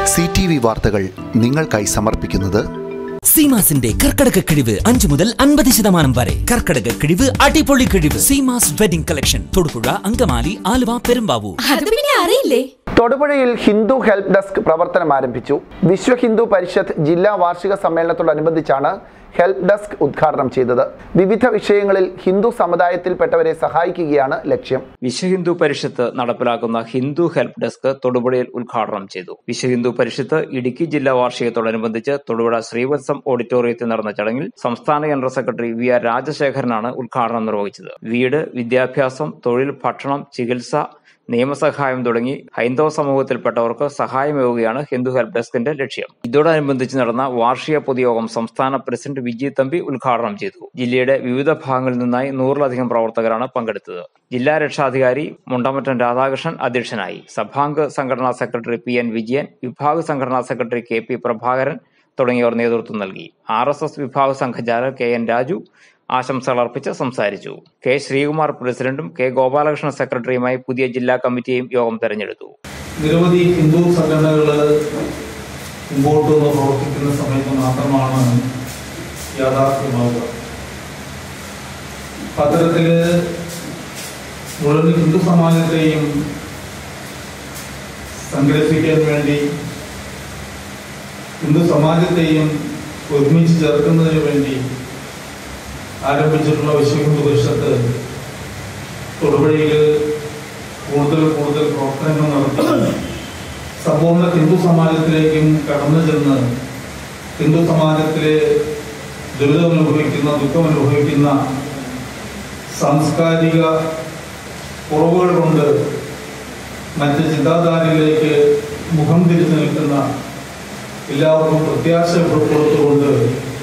C T V വാർത്തകൾ നിങ്ങൾക്കായി സമർപ്പിക്കുന്നത് സീമാസിന്റെ കർക്കടക കിഴിവ് അഞ്ചു മുതൽ അൻപത് ശതമാനം വരെ കർക്കടക കിഴിവ് അടിപൊളി കിഴിവ് സീമാസ് വെഡിംഗ് കളക്ഷൻ തൊടുപുഴ അങ്കമാലി ആലുവ പെരുമ്പാവൂർ അത് പിന്നെ അറിയില്ലേ തൊടുപുഴയിൽ ഹിന്ദു ഹെൽപ്പ് ഡെസ്ക് പ്രവർത്തനം ആരംഭിച്ചു വിശ്വ ഹിന്ദു പരിഷത്ത് ജില്ലാ വാർഷിക സമ്മേളനത്തോടനുബന്ധിച്ചാണ് ഹെൽപ്പ് ഡെസ്ക് ഉദ്ഘാടനം ചെയ്തത് വിവിധ വിഷയങ്ങളിൽ ഹിന്ദു സമുദായത്തിൽപ്പെട്ടവരെ സഹായിക്കുകയാണ് ലക്ഷ്യം വിശ്വ ഹിന്ദു പരിഷത്ത് നടപ്പിലാക്കുന്ന ഹിന്ദു ഹെൽപ്പ് ഡെസ്ക് തൊടുപുഴയിൽ ഉദ്ഘാടനം ചെയ്തു വിശ്വ ഹിന്ദു പരിഷത്ത് ഇടുക്കി ജില്ലാ വാർഷികത്തോടനുബന്ധിച്ച് തൊടുപുഴ ശ്രീവത്സം ഓഡിറ്റോറിയത്തിൽ നടന്ന ചടങ്ങിൽ സംസ്ഥാന ജനറൽ സെക്രട്ടറി വി ആർ രാജശേഖരനാണ് ഉദ്ഘാടനം നിർവഹിച്ചത് വീട് വിദ്യാഭ്യാസം തൊഴിൽ ഭക്ഷണം ചികിത്സ നിയമസഹായം തുടങ്ങി ഹൈന്ദവ സമൂഹത്തിൽപ്പെട്ടവർക്ക് സഹായമേകുകയാണ് ഹിന്ദു ഹെൽപ്പ് ഡെസ്കിന്റെ ലക്ഷ്യം ഇതോടനുബന്ധിച്ച് നടന്ന വാർഷിക പൊതുയോഗം സംസ്ഥാന പ്രസിഡന്റ് വിജയ് തമ്പി ഉദ്ഘാടനം ചെയ്തു ജില്ലയുടെ വിവിധ ഭാഗങ്ങളിൽ നിന്നായി നൂറിലധികം പ്രവർത്തകരാണ് പങ്കെടുത്തത് ജില്ലാ രക്ഷാധികാരി മുണ്ടമറ്റം രാധാകൃഷ്ണൻ അധ്യക്ഷനായി സഭാംഗ സംഘടനാ സെക്രട്ടറി പി എൻ വിജയൻ വിഭാഗ സംഘടനാ സെക്രട്ടറി കെ പി പ്രഭാകരൻ തുടങ്ങിയവർ നേതൃത്വം നൽകി ആർ എസ് എസ് വിഭാഗ സംഘചാലക് കെ എൻ രാജു ആശംസകൾ അർപ്പിച്ച് സംസാരിച്ചു കെ ശ്രീകുമാർ പ്രസിഡന്റും കെ ഗോപാലകൃഷ്ണൻ സെക്രട്ടറിയുമായി പുതിയ ജില്ലാ കമ്മിറ്റിയെയും യോഗം തെരഞ്ഞെടുത്തു നിരവധി ഹിന്ദു സംഘടനകൾ മുമ്പോട്ട് വന്ന് പ്രവർത്തിക്കുന്ന സമയത്ത് മാത്രമാണ് യാഥാർത്ഥ്യമാവുക അത്തരത്തില് മുഴുവൻ ഹിന്ദു സമാജത്തെയും സംഘടിപ്പിക്കാൻ വേണ്ടി ഹിന്ദു സമാജത്തെയും ഒരുമിച്ച് ചേർക്കുന്നതിന് വേണ്ടി ആരംഭിച്ചിട്ടുള്ള വിശ്വ ഹിന്ദു പരിഷത്ത് തൊടുപുഴയിൽ കൂടുതൽ കൂടുതൽ പ്രവർത്തനങ്ങൾ നടത്തി സമ്പൂർണ്ണ ഹിന്ദു സമാജത്തിലേക്കും കടന്നു ചെന്ന് ഹിന്ദു സമാജത്തിലെ ദുരിതം അനുഭവിക്കുന്ന ദുഃഖം അനുഭവിക്കുന്ന സാംസ്കാരിക കുറവുകൾ കൊണ്ട് മറ്റ് ചിന്താധാരയിലേക്ക് മുഖം തിരിച്ചു നിൽക്കുന്ന എല്ലാവർക്കും പ്രത്യാശ കൊടുത്തുകൊണ്ട്